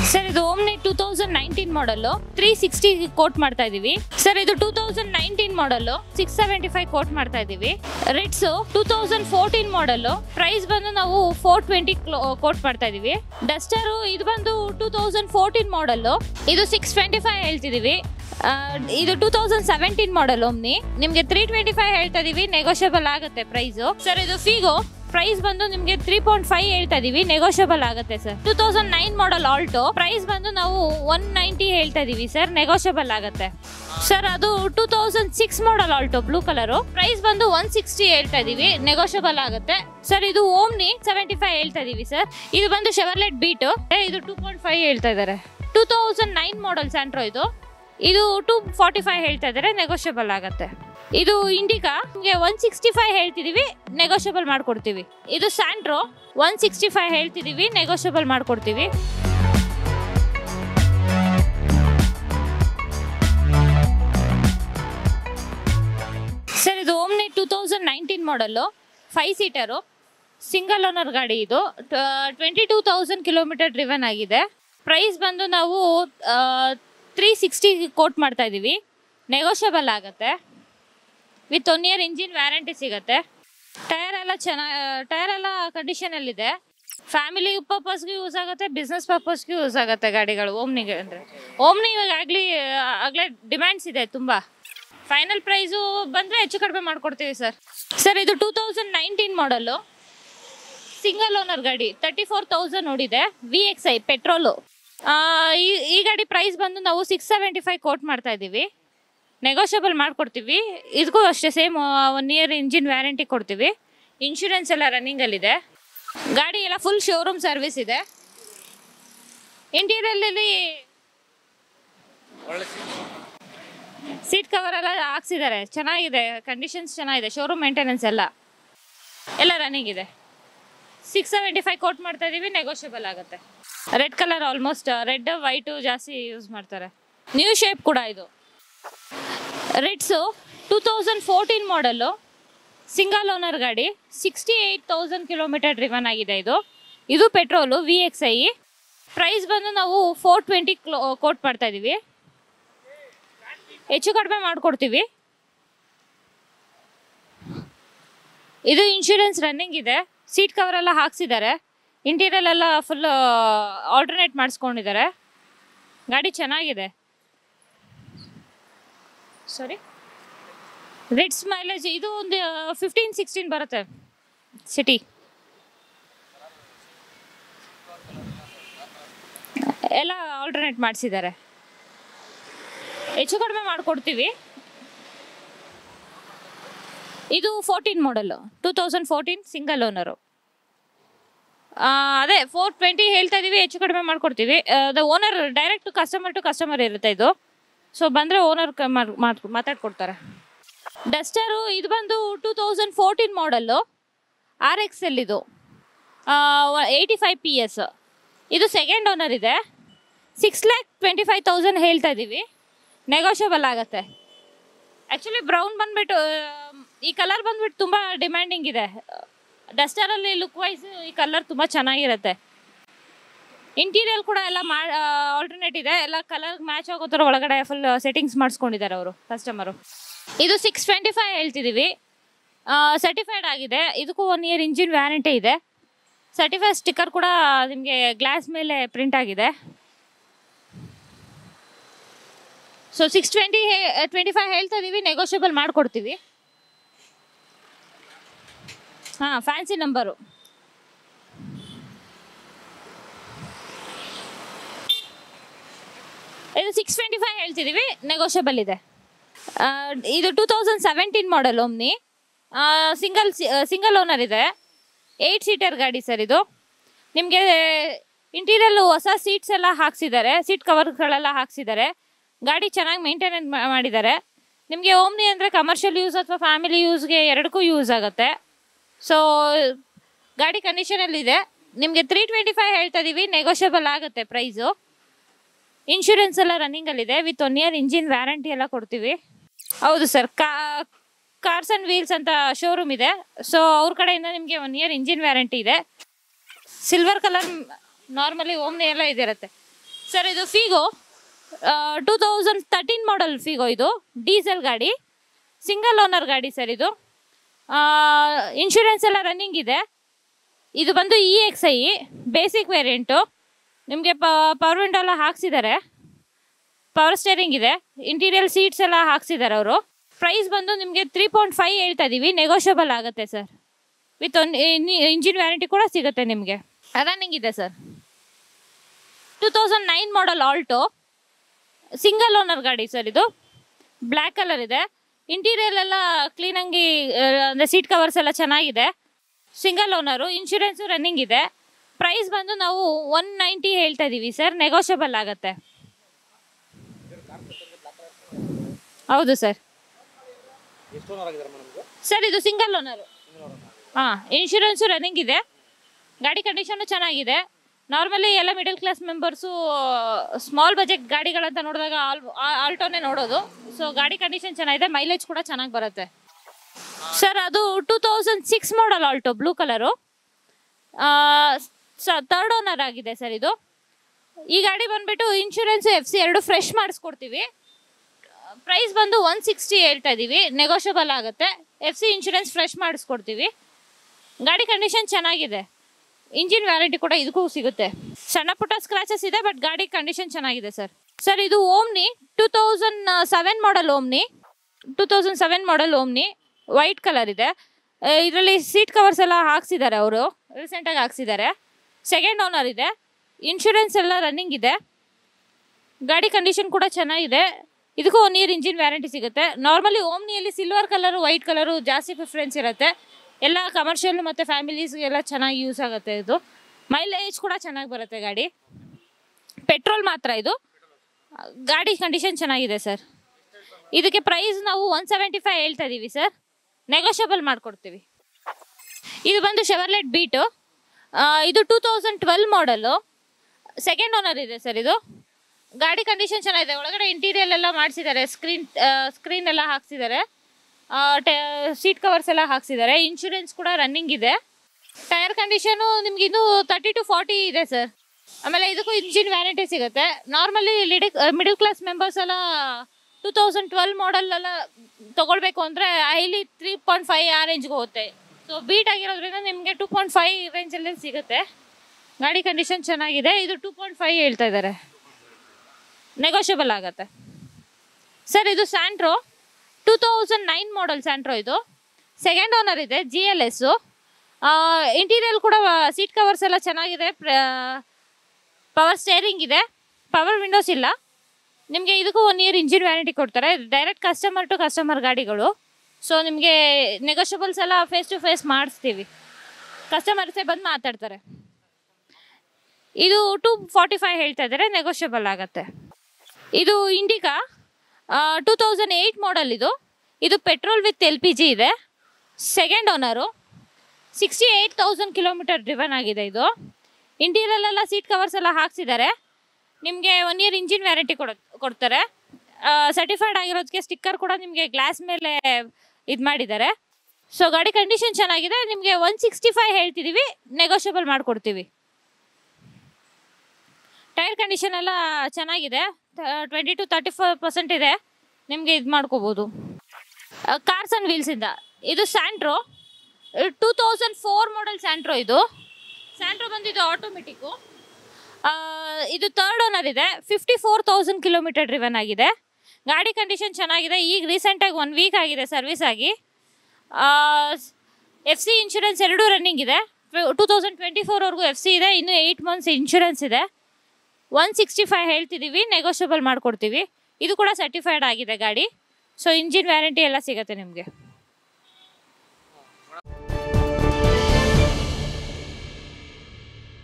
sir ಇದು Omni two thousand nineteen model three sixty quote ಮಾಡ್ತಾ ಇದೀವಿ ಸರ್ ಇದು two thousand nineteen model six seventy five quote ಮಾಡ್ತಾ ಇದೀವಿ Ritz two thousand fourteen model price ಬಂದು ನಾವು ಫೋರ್ ಟ್ವೆಂಟಿ ಕೋಟ್ ಮಾಡ್ತಾ ಇದೀವಿ ಡಸ್ಟರು ಇದು ಬಂದು ಟೂ ತೌಸಂಡ್ ಫೋರ್ಟೀನ್ ಮಾಡಲ್ಲು ಇದು ಸಿಕ್ಸ್ ಟ್ವೆಂಟಿ ಫೈವ್ ಹೇಳ್ತಿದೀವಿ ಆ, ಇದು two thousand seventeen model Omni ನಿಮ್ಗೆ ತ್ರೀ ಟ್ವೆಂಟಿ ಫೈವ್ ಹೇಳ್ತಾ ಇದೀವಿ ನೆಗೋಷಿಯಬಲ್ ಆಗುತ್ತೆ ಪ್ರೈಸ್ ಸರ್ ಇದು ಫಿಗೋ ಪ್ರೈಸ್ ಬಂದು ನಿಮ್ಗೆ ತ್ರೀ ಪಾಯಿಂಟ್ ಫೈವ್ ಹೇಳ್ತಾ ಇದೀವಿ ನೆಗೋಷಿಯಬಲ್ ಆಗುತ್ತೆ sir two thousand nine model Alto price ಬಂದು ನಾವು ಒನ್ ನೈಂಟಿ ಹೇಳ್ತಾ ಇದೀವಿ ಸರ್ ನೆಗೋಷಿಯಬಲ್ ಆಗುತ್ತೆ ಸರ್ ಅದು two thousand six model Alto blue colour price ಬಂದು ಒನ್ ಸಿಕ್ಸ್ಟಿ ಹೇಳ್ತಾ ಇದೀವಿ ನೆಗೋಷಿಯಬಲ್ ಆಗುತ್ತೆ ಸರ್ ಇದು ಓಮ್ನಿ ಸೆವೆಂಟಿ ಫೈವ್ ಹೇಳ್ತಾ ಇದೀವಿ ಸರ್ ಇದು ಬಂದು ಶೆವರ್ಲೆಟ್ ಬೀಟು ಇದು ಟೂ ಪಾಯಿಂಟ್ ಫೈವ್ ಹೇಳ್ತಾ ಇದ್ದಾರೆ two thousand nine model Santro ಇದು ಇದು ಟೂ ಫಾರ್ಟಿ ಫೈವ್ ಹೇಳ್ತಾ ಇದ್ದಾರೆ ನೆಗೋಷಿಯಬಲ್ ಆಗುತ್ತೆ ಇದು ಇಂಡಿಕಾ ನಿಮಗೆ ಒನ್ ಸಿಕ್ಸ್ಟಿ ಫೈವ್ ಹೇಳ್ತಿದೀವಿ ನೆಗೋಷಿಯಬಲ್ ಮಾಡ್ಕೊಡ್ತೀವಿ ಇದು ಸ್ಯಾಂಟ್ರೋ ಒನ್ ಸಿಕ್ಸ್ಟಿ ಫೈವ್ ಹೇಳ್ತಿದೀವಿ ನೆಗೋಷಿಯಬಲ್ ಮಾಡ್ಕೊಡ್ತೀವಿ ಸರ್ ಇದು Omni two thousand nineteen model five seater single owner ಗಾಡಿ ಇದು twenty two thousand kilometre driven ಆಗಿದೆ ಪ್ರೈಸ್ ಬಂದು ನಾವು ತ್ರೀ ಸಿಕ್ಸ್ಟಿ ಕೋಟ್ ಮಾಡ್ತಾ ಇದ್ದೀವಿ ನೆಗೋಷಿಯಬಲ್ ಆಗುತ್ತೆ with one year engine warranty ಸಿಗುತ್ತೆ ಟೈರ್ ಎಲ್ಲ ಚೆನ್ನಾಗಿ ಟೈರ್ ಎಲ್ಲ ಕಂಡೀಷನಲ್ಲಿದೆ ಫ್ಯಾಮಿಲಿ ಪರ್ಪಸ್ಗೂ ಯೂಸ್ ಆಗುತ್ತೆ ಬಿಸ್ನೆಸ್ ಪರ್ಪಸ್ಗೂ ಯೂಸ್ ಆಗುತ್ತೆ ಗಾಡಿಗಳು ಓಮ್ನಿಗೆ ಅಂದರೆ ಓಮ್ನಿ ಇವಾಗ ಆಗಲಿ ಆಗಲೇ ಡಿಮ್ಯಾಂಡ್ಸ್ ಇದೆ ತುಂಬ ಫೈನಲ್ ಪ್ರೈಸು ಬಂದರೆ ಹೆಚ್ಚು ಕಡಿಮೆ ಮಾಡ್ಕೊಡ್ತೀವಿ ಸರ್ ಸರ್ ಇದು two thousand nineteen model single owner ಗಾಡಿ ತರ್ಟಿ ಫೋರ್ ತೌಸಂಡ್ ನೋಡಿದೆ ವಿ ಎಕ್ಸ್ ಐ ಪೆಟ್ರೋಲು ಈ ಈ ಗಾಡಿ ಪ್ರೈಸ್ ಬಂದು ನಾವು ಸಿಕ್ಸ್ ಸೆವೆಂಟಿ ಫೈವ್ ಕೋಟ್ ಮಾಡ್ತಾ ಇದ್ದೀವಿ ನೆಗೋಷಿಯಬಲ್ ಮಾಡ್ಕೊಡ್ತೀವಿ ಇದಕ್ಕೂ ಅಷ್ಟೇ same one year engine warranty ಕೊಡ್ತೀವಿ ಇನ್ಶೂರೆನ್ಸ್ ಎಲ್ಲ ರನ್ನಿಂಗಲ್ಲಿದೆ ಗಾಡಿ ಎಲ್ಲ ಫುಲ್ ಶೋರೂಮ್ ಸರ್ವಿಸ್ ಇದೆ ಇಂಟೀರಿಯರಲ್ಲಿ ಸೀಟ್ ಕವರ್ ಎಲ್ಲ ಹಾಕ್ಸಿದ್ದಾರೆ ಚೆನ್ನಾಗಿದೆ ಕಂಡೀಷನ್ಸ್ ಚೆನ್ನಾಗಿದೆ ಶೋರೂಮ್ ಮೇಂಟೆನೆನ್ಸ್ ಎಲ್ಲ ಎಲ್ಲ ರನ್ನಿಂಗ್ ಇದೆ ಸಿಕ್ಸ್ ಸೆವೆಂಟಿ ಫೈವ್ ಕೋಟ್ ಮಾಡ್ತಾ ಇದೀವಿ ನೆಗೋಷಿಯಬಲ್ ಆಗುತ್ತೆ red colour almost red white ಜಾಸ್ತಿ ಯೂಸ್ ಮಾಡ್ತಾರೆ ನ್ಯೂ ಶೇಪ್ ಕೂಡ ಇದು Ritz two thousand fourteen model single owner ಗಾಡಿ sixty eight thousand kilometre driven ಆಗಿದೆ ಇದು ಇದು petrol V X I price ಬಂದು ನಾವು ಫೋರ್ ಟ್ವೆಂಟಿ ಕೋಟ್ ಮಾಡ್ತಾ ಇದ್ದೀವಿ ಹೆಚ್ಚು ಕಡಿಮೆ ಮಾಡಿಕೊಡ್ತೀವಿ ಇದು ಇನ್ಶೂರೆನ್ಸ್ ರನ್ನಿಂಗ್ ಇದೆ ಸೀಟ್ ಕವರ್ ಎಲ್ಲ ಹಾಕ್ಸಿದ್ದಾರೆ ಇಂಟೀರಿಯಲ್ ಎಲ್ಲ ಫುಲ್ ಆಲ್ಟರ್ನೇಟ್ ಮಾಡಿಸ್ಕೊಂಡಿದ್ದಾರೆ ಗಾಡಿ ಚೆನ್ನಾಗಿದೆ ಸಾರಿ ರಿಟ್ಸ್ ಮೈಲೇಜ್ ಇದು ಒಂದು ಫಿಫ್ಟೀನ್ ಸಿಕ್ಸ್ಟೀನ್ ಬರುತ್ತೆ ಸಿಟಿ ಎಲ್ಲ ಆಲ್ಟರ್ನೇಟ್ ಮಾಡಿಸಿದ್ದಾರೆ ಹೆಚ್ಚು ಕಡಿಮೆ ಮಾಡಿಕೊಡ್ತೀವಿ ಇದು fourteen model two thousand fourteen single owner ಅದೇ ಫೋರ್ ಟ್ವೆಂಟಿ ಹೇಳ್ತಾ ಇದೀವಿ ಹೆಚ್ಚು ಕಡಿಮೆ ಮಾಡ್ಕೊಡ್ತೀವಿ the owner direct customer to customer ಇರುತ್ತೆ ಇದು ಸೊ ಬಂದರೆ ಓನರ್ ಮಾತಾಡ್ಕೊಡ್ತಾರೆ ಡಸ್ಟರು ಇದು ಬಂದು two thousand fourteen model R X L ಇದು ಏಯ್ಟಿ ಫೈವ್ ಪಿ ಎಸ್ ಇದು ಸೆಕೆಂಡ್ ಓನರ್ ಇದೆ six lakh twenty five thousand ಹೇಳ್ತಾ ಇದ್ದೀವಿ ನೆಗೋಷಿಯಬಲ್ ಆಗುತ್ತೆ ಆ್ಯಕ್ಚುಲಿ ಬ್ರೌನ್ ಬಂದ್ಬಿಟ್ಟು ಈ ಕಲರ್ ಬಂದ್ಬಿಟ್ಟು ತುಂಬ ಡಿಮ್ಯಾಂಡಿಂಗ್ ಇದೆ ಡಸ್ಟರಲ್ಲಿ ಲುಕ್ ವೈಸ್ ಈ ಕಲರ್ ತುಂಬ ಚೆನ್ನಾಗಿರುತ್ತೆ ಇಂಟೀರಿಯರ್ ಕೂಡ ಎಲ್ಲ ಮಾ ಆಲ್ಟರ್ನೇಟ್ ಇದೆ ಎಲ್ಲ ಕಲರ್ ಮ್ಯಾಚ್ ಆಗೋ ಥರ ಒಳಗಡೆ ಫುಲ್ ಸೆಟ್ಟಿಂಗ್ಸ್ ಮಾಡಿಸ್ಕೊಂಡಿದ್ದಾರೆ ಅವರು ಕಸ್ಟಮರು ಇದು ಸಿಕ್ಸ್ ಟ್ವೆಂಟಿ ಫೈವ್ ಹೇಳ್ತಿದ್ದೀವಿ ಸರ್ಟಿಫೈಡ್ ಆಗಿದೆ ಇದಕ್ಕೂ ಒನ್ ಇಯರ್ ಇಂಜಿನ್ ವ್ಯಾರಂಟಿ ಇದೆ ಸರ್ಟಿಫೈಡ್ ಸ್ಟಿಕ್ಕರ್ ಕೂಡ ನಿಮಗೆ ಗ್ಲಾಸ್ ಮೇಲೆ ಪ್ರಿಂಟ್ ಆಗಿದೆ so six twenty twenty five ಹೇಳ್ತಾ ಇದೀವಿ ನೆಗೋಷಿಯಬಲ್ ಮಾಡಿಕೊಡ್ತೀವಿ ಹಾಂ ಫ್ಯಾನ್ಸಿ ನಂಬರು ಇದು ಸಿಕ್ಸ್ ಟ್ವೆಂಟಿ ಫೈವ್ ಹೇಳ್ತಿದ್ದೀವಿ ನೆಗೋಷಿಯಬಲ್ ಇದೆ ಆ, ಇದು two thousand seventeen model Omni single single owner ಇದೆ ಏಯ್ಟ್ ಸೀಟರ್ ಗಾಡಿ ಸರ್ ಇದು ನಿಮಗೆ ಇಂಟೀರಿಯಲ್ ಹೊಸ ಸೀಟ್ಸ್ ಎಲ್ಲ ಹಾಕ್ಸಿದ್ದಾರೆ ಸೀಟ್ ಕವರ್ಗಳೆಲ್ಲ ಹಾಕ್ಸಿದ್ದಾರೆ ಗಾಡಿ ಚೆನ್ನಾಗಿ ಮೇಂಟೆನೆನ್ಸ್ ಮಾಡಿದ್ದಾರೆ ನಿಮಗೆ ಓಮ್ನಿ ಅಂದರೆ ಕಮರ್ಷಿಯಲ್ ಯೂಸ್ ಅಥವಾ ಫ್ಯಾಮಿಲಿ ಯೂಸ್ಗೆ ಎರಡಕ್ಕೂ ಯೂಸ್ ಆಗುತ್ತೆ ಸೊ ಗಾಡಿ ಕಂಡೀಷನಲ್ಲಿದೆ ನಿಮಗೆ ತ್ರೀ ಟ್ವೆಂಟಿ ಫೈವ್ ಹೇಳ್ತಾ ಇದೀವಿ ನೆಗೋಷಿಯಬಲ್ ಆಗುತ್ತೆ ಪ್ರೈಸು ಇನ್ಶೂರೆನ್ಸ್ ಎಲ್ಲ ರನ್ನಿಂಗಲ್ಲಿದೆ with one year engine warranty ಎಲ್ಲ ಕೊಡ್ತೀವಿ ಹೌದು ಸರ್ ಕಾ ಕಾರ್ಸ್ ಆ್ಯಂಡ್ ವೀಲ್ಸ್ ಅಂತ ಶೋರೂಮ್ ಇದೆ ಸೊ ಅವ್ರ ಕಡೆಯಿಂದ ನಿಮಗೆ ಒನ್ ಇಯರ್ ಇಂಜಿನ್ ವ್ಯಾರಂಟಿ ಇದೆ ಸಿಲ್ವರ್ ಕಲರ್ ನಾರ್ಮಲಿ ಓಮ್ನಿ ಎಲ್ಲ ಇದಿರುತ್ತೆ ಸರ್ ಇದು Figo two thousand thirteen model Figo ಇದು ಡೀಸೆಲ್ ಗಾಡಿ ಸಿಂಗಲ್ ಓನರ್ ಗಾಡಿ ಸರ್ ಇದು ಇನ್ಶೂರೆನ್ಸ್ ಎಲ್ಲ ರನ್ನಿಂಗ್ ಇದೆ ಇದು ಬಂದು E X I basic variant ನಿಮಗೆ ಪವರ್ ವಿಂಡೋ ಎಲ್ಲ ಹಾಕ್ಸಿದ್ದಾರೆ ಪವರ್ ಸ್ಟೇರಿಂಗ್ ಇದೆ ಇಂಟೀರಿಯರ್ ಸೀಟ್ಸ್ ಎಲ್ಲ ಹಾಕ್ಸಿದ್ದಾರೆ ಅವರು ಪ್ರೈಸ್ ಬಂದು ನಿಮಗೆ ತ್ರೀ ಪಾಯಿಂಟ್ ಫೈವ್ ಹೇಳ್ತಾ ಇದ್ದೀವಿ ನೆಗೋಷಿಯಬಲ್ ಆಗುತ್ತೆ ಸರ್ ವಿತ್ ಒಂದು ಇಂಜಿನ್ ವ್ಯಾರಂಟಿ ಕೂಡ ಸಿಗುತ್ತೆ ನಿಮಗೆ ರನ್ನಿಂಗ್ ಇದೆ sir two thousand nine model Alto single owner ಗಾಡಿ ಸರ್ ಇದು ಬ್ಲ್ಯಾಕ್ ಕಲರ್ ಇದೆ ಇಂಟೀರಿಯರ್ ಎಲ್ಲ ಕ್ಲೀನಾಗಿ ಅಂದರೆ ಸೀಟ್ ಕವರ್ಸ್ ಎಲ್ಲ ಚೆನ್ನಾಗಿದೆ ಸಿಂಗಲ್ ಓನರು ಇನ್ಶೂರೆನ್ಸು ರನ್ನಿಂಗ್ ಇದೆ ಪ್ರೈಸ್ ಬಂದು ನಾವು ಒನ್ ನೈಂಟಿ ಹೇಳ್ತಾ ಇದ್ದೀವಿ ಸರ್ ನೆಗೋಷಿಯಬಲ್ ಆಗುತ್ತೆ ಹೌದು ಸರ್ ಎಷ್ಟು ಓನರ್ ಆಗಿದ್ದಾರೆ ಮೇಡಮ್ ಸರ್ ಇದು ಸಿಂಗಲ್ ಓನರು ಹಾಂ ಇನ್ಶೂರೆನ್ಸು ರನ್ನಿಂಗ್ ಇದೆ ಗಾಡಿ ಕಂಡೀಷನು ಚೆನ್ನಾಗಿದೆ ನಾರ್ಮಲಿ ಎಲ್ಲ middle class members small budget ಗಾಡಿಗಳಂತ ನೋಡಿದಾಗ ಆಲ್ ಆಲ್ಟೋನೇ ನೋಡೋದು ಸೊ ಗಾಡಿ ಕಂಡೀಷನ್ ಚೆನ್ನಾಗಿದೆ ಮೈಲೇಜ್ ಕೂಡ ಚೆನ್ನಾಗಿ ಬರುತ್ತೆ ಸರ್ ಅದು two thousand six model Alto blue colour ಸ ತರ್ಡ್ ಓನರ್ ಆಗಿದೆ ಸರ್ ಇದು ಈ ಗಾಡಿ ಬಂದ್ಬಿಟ್ಟು ಇನ್ಶೂರೆನ್ಸ್ ಎಫ್ ಸಿ ಎರಡು ಫ್ರೆಶ್ ಮಾಡಿಸ್ಕೊಡ್ತೀವಿ ಪ್ರೈಸ್ ಬಂದು ಒನ್ ಸಿಕ್ಸ್ಟಿ ಹೇಳ್ತಾ ಇದ್ದೀವಿ ನೆಗೋಷಿಯಬಲ್ ಆಗುತ್ತೆ ಎಫ್ ಸಿ ಇನ್ಶೂರೆನ್ಸ್ ಫ್ರೆಶ್ ಮಾಡಿಸ್ಕೊಡ್ತೀವಿ ಗಾಡಿ ಕಂಡೀಷನ್ ಚೆನ್ನಾಗಿದೆ ಇಂಜಿನ್ ವ್ಯಾರಂಟಿ ಕೂಡ ಇದಕ್ಕೂ ಸಿಗುತ್ತೆ ಸಣ್ಣ ಪುಟ್ಟ ಸ್ಕ್ರಾಚಸ್ ಇದೆ ಬಟ್ ಗಾಡಿ ಕಂಡೀಷನ್ ಚೆನ್ನಾಗಿದೆ ಸರ್ ಸರ್ ಇದು Omni two thousand seven model Omni two thousand seven model Omni white colour ಇದೆ ಇದರಲ್ಲಿ ಸೀಟ್ ಕವರ್ಸ್ ಎಲ್ಲ ಹಾಕ್ಸಿದ್ದಾರೆ ಅವರು ರೀಸೆಂಟಾಗಿ ಹಾಕ್ಸಿದ್ದಾರೆ ಸೆಕೆಂಡ್ ಓನರ್ ಇದೆ ಇನ್ಶೂರೆನ್ಸ್ ಎಲ್ಲ ರನ್ನಿಂಗ್ ಇದೆ ಗಾಡಿ ಕಂಡೀಷನ್ ಕೂಡ ಚೆನ್ನಾಗಿದೆ ಇದಕ್ಕೂ ಒನ್ ಇಯರ್ ಇಂಜಿನ್ ವ್ಯಾರಂಟಿ ಸಿಗುತ್ತೆ ನಾರ್ಮಲಿ ಓಮ್ನಿಯಲ್ಲಿ ಸಿಲ್ವರ್ ಕಲರು ವೈಟ್ ಕಲರು ಜಾಸ್ತಿ ಪ್ರಿಫರೆನ್ಸ್ ಇರುತ್ತೆ ಎಲ್ಲ ಕಮರ್ಷಿಯಲ್ ಮತ್ತು ಫ್ಯಾಮಿಲೀಸ್ಗೆಲ್ಲ ಚೆನ್ನಾಗಿ ಯೂಸ್ ಆಗುತ್ತೆ ಇದು ಮೈಲೇಜ್ ಕೂಡ ಚೆನ್ನಾಗಿ ಬರುತ್ತೆ ಗಾಡಿ ಪೆಟ್ರೋಲ್ ಮಾತ್ರ ಇದು ಗಾಡಿ ಕಂಡೀಷನ್ ಚೆನ್ನಾಗಿದೆ ಸರ್ ಇದಕ್ಕೆ ಪ್ರೈಸ್ ನಾವು ಒನ್ ಸೆವೆಂಟಿ ಫೈವ್ ಹೇಳ್ತಾ ಇದ್ದೀವಿ ಸರ್ ನೆಗೋಷಿಯಬಲ್ ಮಾಡಿಕೊಡ್ತೀವಿ ಇದು ಬಂದು ಶೆವರ್ಲೆಟ್ ಬೀಟು ಇದು two thousand twelve model second owner ಇದೆ ಸರ್ ಇದು ಗಾಡಿ ಕಂಡೀಷನ್ ಚೆನ್ನಾಗಿದೆ ಒಳಗಡೆ ಇಂಟೀರಿಯಲ್ ಎಲ್ಲ ಮಾಡಿಸಿದ್ದಾರೆ ಸ್ಕ್ರೀನ್ ಸ್ಕ್ರೀನ್ ಎಲ್ಲ ಹಾಕ್ಸಿದ್ದಾರೆ ಸೀಟ್ ಕವರ್ಸ್ ಎಲ್ಲ ಹಾಕ್ಸಿದ್ದಾರೆ ಇನ್ಶೂರೆನ್ಸ್ ಕೂಡ ರನ್ನಿಂಗ್ ಇದೆ ಟೈರ್ ಕಂಡೀಷನು ನಿಮ್ಗೆ ಇನ್ನೂ ತರ್ಟಿ ಟು ಫಾರ್ಟಿ ಇದೆ ಸರ್ ಆಮೇಲೆ ಇದಕ್ಕೂ ಇಂಜಿನ್ ವ್ಯಾರಂಟಿ ಸಿಗುತ್ತೆ ನಾರ್ಮಲಿ ಲಿಡಿಕ್ ಮಿಡಲ್ ಕ್ಲಾಸ್ ಮೆಂಬರ್ಸ್ ಎಲ್ಲ ಟೂ ತೌಸಂಡ್ ಟ್ವೆಲ್ ಮಾಡಲ್ ಎಲ್ಲ ತೊಗೊಳ್ಬೇಕು ಅಂದರೆ ಐಲಿ ತ್ರೀ ಪಾಯಿಂಟ್ ಫೈವ್ ಆ ರೇಂಜ್ಗೆ ಹೋಗುತ್ತೆ ಸೊ ಬೀಟ್ ಆಗಿರೋದ್ರಿಂದ ನಿಮಗೆ ಟೂ ಪಾಯಿಂಟ್ ಫೈವ್ ರೇಂಜಲ್ಲಿ ಸಿಗುತ್ತೆ ಗಾಡಿ ಕಂಡೀಷನ್ ಚೆನ್ನಾಗಿದೆ ಇದು ಟೂ ಪಾಯಿಂಟ್ ಫೈವ್ ಹೇಳ್ತಾ ಇದ್ದಾರೆ ನೆಗೋಷಿಯಬಲ್ ಆಗುತ್ತೆ ಸರ್ ಇದು Santro two thousand nine model Santro ಇದು ಸೆಕೆಂಡ್ ಓನರ್ ಇದೆ ಜಿ ಎಲ್ ಎಸ್ಸು ಇಂಟೀರಿಯಲ್ ಕೂಡ ಸೀಟ್ ಕವರ್ಸ್ ಎಲ್ಲ ಚೆನ್ನಾಗಿದೆ ಪವರ್ ಸ್ಟೇರಿಂಗ್ ಇದೆ ಪವರ್ ವಿಂಡೋಸ್ ಇಲ್ಲ ನಿಮಗೆ ಇದಕ್ಕೂ ಒನ್ ಇಯರ್ ಇಂಜಿನ್ ವ್ಯಾರಂಟಿ ಕೊಡ್ತಾರೆ ಡೈರೆಕ್ಟ್ ಕಸ್ಟಮರ್ ಟು ಕಸ್ಟಮರ್ ಗಾಡಿಗಳು ಸೊ ನಿಮಗೆ ನೆಗೋಷಿಯಬಲ್ಸ್ ಎಲ್ಲ ಫೇಸ್ ಟು ಫೇಸ್ ಮಾಡಿಸ್ತೀವಿ ಕಸ್ಟಮರ್ಸೇ ಬಂದು ಮಾತಾಡ್ತಾರೆ ಇದು ಟೂ ಫಾರ್ಟಿ ಫೈವ್ ಹೇಳ್ತಾ ಇದ್ದಾರೆ ನೆಗೋಷಿಯಬಲ್ ಆಗುತ್ತೆ ಇದು Indica two thousand eight model ಇದು ಇದು petrol with L P G ಇದೆ second owner sixty eight thousand kilometre driven ಆಗಿದೆ ಇದು ಇಂಟೀರಿಯಲ್ಲೆಲ್ಲ ಸೀಟ್ ಕವರ್ಸ್ ಎಲ್ಲ ಹಾಕ್ಸಿದ್ದಾರೆ ನಿಮಗೆ ಒನ್ ಇಯರ್ ಇಂಜಿನ್ ವ್ಯಾರಂಟಿ ಕೊಡ ಕೊಡ್ತಾರೆ ಸರ್ಟಿಫೈಡ್ ಆಗಿರೋದಕ್ಕೆ ಸ್ಟಿಕ್ಕರ್ ಕೂಡ ನಿಮಗೆ ಗ್ಲಾಸ್ ಮೇಲೆ ಇದು ಮಾಡಿದ್ದಾರೆ ಸೊ ಗಾಡಿ ಕಂಡೀಷನ್ ಚೆನ್ನಾಗಿದೆ ನಿಮಗೆ ಒನ್ ಸಿಕ್ಸ್ಟಿ ಫೈವ್ ಹೇಳ್ತಿದ್ದೀವಿ ನೆಗೋಷಿಯಬಲ್ ಮಾಡಿಕೊಡ್ತೀವಿ ಟೈರ್ ಕಂಡೀಷನ್ ಎಲ್ಲ ಚೆನ್ನಾಗಿದೆ twenty to thirty four percent ಇದೆ ನಿಮಗೆ ಇದು ಮಾಡ್ಕೋಬೋದು ಕಾರ್ಸ್ ಆ್ಯಂಡ್ ವೀಲ್ಸಿಂದ ಇದು Santro two thousand four model Santro ಇದು ಸ್ಯಾಂಟ್ರೋ ಬಂದಿದ್ದು ಆಟೋಮೆಟಿಕ್ಕು ಇದು ತರ್ಡ್ ಓನರ್ ಇದೆ fifty four thousand kilometre driven ಆಗಿದೆ ಗಾಡಿ ಕಂಡೀಷನ್ ಚೆನ್ನಾಗಿದೆ ಈಗ ರೀಸೆಂಟಾಗಿ ಒನ್ ವೀಕ್ ಆಗಿದೆ ಸರ್ವಿಸ್ ಆಗಿ ಎಫ್ ಸಿ ಇನ್ಶೂರೆನ್ಸ್ ಎರಡೂ ರನ್ನಿಂಗ್ ಇದೆ ಟೂ ತೌಸಂಡ್ ಟ್ವೆಂಟಿ ಫೋರ್ವರೆಗೂ ಎಫ್ ಸಿ ಇದೆ ಇನ್ನೂ ಏಯ್ಟ್ ಮಂತ್ಸ್ ಇನ್ಶೂರೆನ್ಸ್ ಇದೆ ಒನ್ ಸಿಕ್ಸ್ಟಿ ಫೈವ್ ಹೇಳ್ತಿದ್ದೀವಿ ನೆಗೋಷಿಯಬಲ್ ಮಾಡಿಕೊಡ್ತೀವಿ ಇದು ಕೂಡ ಸರ್ಟಿಫೈಡ್ ಆಗಿದೆ ಗಾಡಿ ಸೊ ಇಂಜಿನ್ ವ್ಯಾರಂಟಿ ಎಲ್ಲ ಸಿಗುತ್ತೆ ನಿಮಗೆ